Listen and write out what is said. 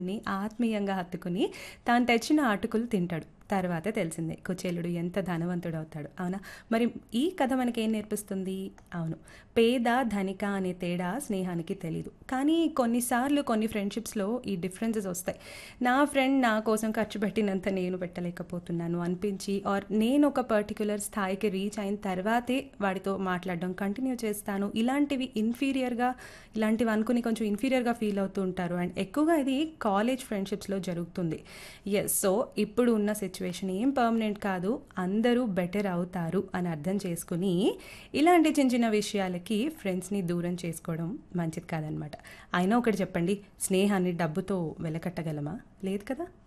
ని ఆత్మీయంగా హత్తుకుని తాను తెచ్చిన అటుకులు తింటాడు తర్వాత తెలిసిందే కుచేలుడు ఎంత ధనవంతుడవుతాడు అవునా మరి ఈ కథ మనకి ఏం నేర్పిస్తుంది అవును పేద ధనిక అనే తేడా స్నేహానికి తెలీదు కానీ కొన్నిసార్లు కొన్ని ఫ్రెండ్షిప్స్లో ఈ డిఫరెన్సెస్ వస్తాయి నా ఫ్రెండ్ నా కోసం ఖర్చు పెట్టినంత నేను పెట్టలేకపోతున్నాను అనిపించి ఆర్ నేను ఒక పర్టికులర్ స్థాయికి రీచ్ అయిన తర్వాతే వాడితో మాట్లాడడం కంటిన్యూ చేస్తాను ఇలాంటివి ఇన్ఫీరియర్గా ఇలాంటివి అనుకుని కొంచెం ఇన్ఫీరియర్గా ఫీల్ అవుతూ ఉంటారు అండ్ ఎక్కువగా ఇది కాలేజ్ ఫ్రెండ్షిప్స్లో జరుగుతుంది ఎస్ సో ఇప్పుడు ఉన్న సిచ్యువేషన్ ఏం పర్మనెంట్ కాదు అందరూ బెటర్ అవుతారు అని అర్థం చేసుకుని ఇలాంటి చిన్న చిన్న విషయాలకి ఫ్రెండ్స్ని దూరం చేసుకోవడం మంచిది కాదనమాట అయినా ఒకటి చెప్పండి స్నేహాన్ని డబ్బుతో వెలకట్టగలమా లేదు కదా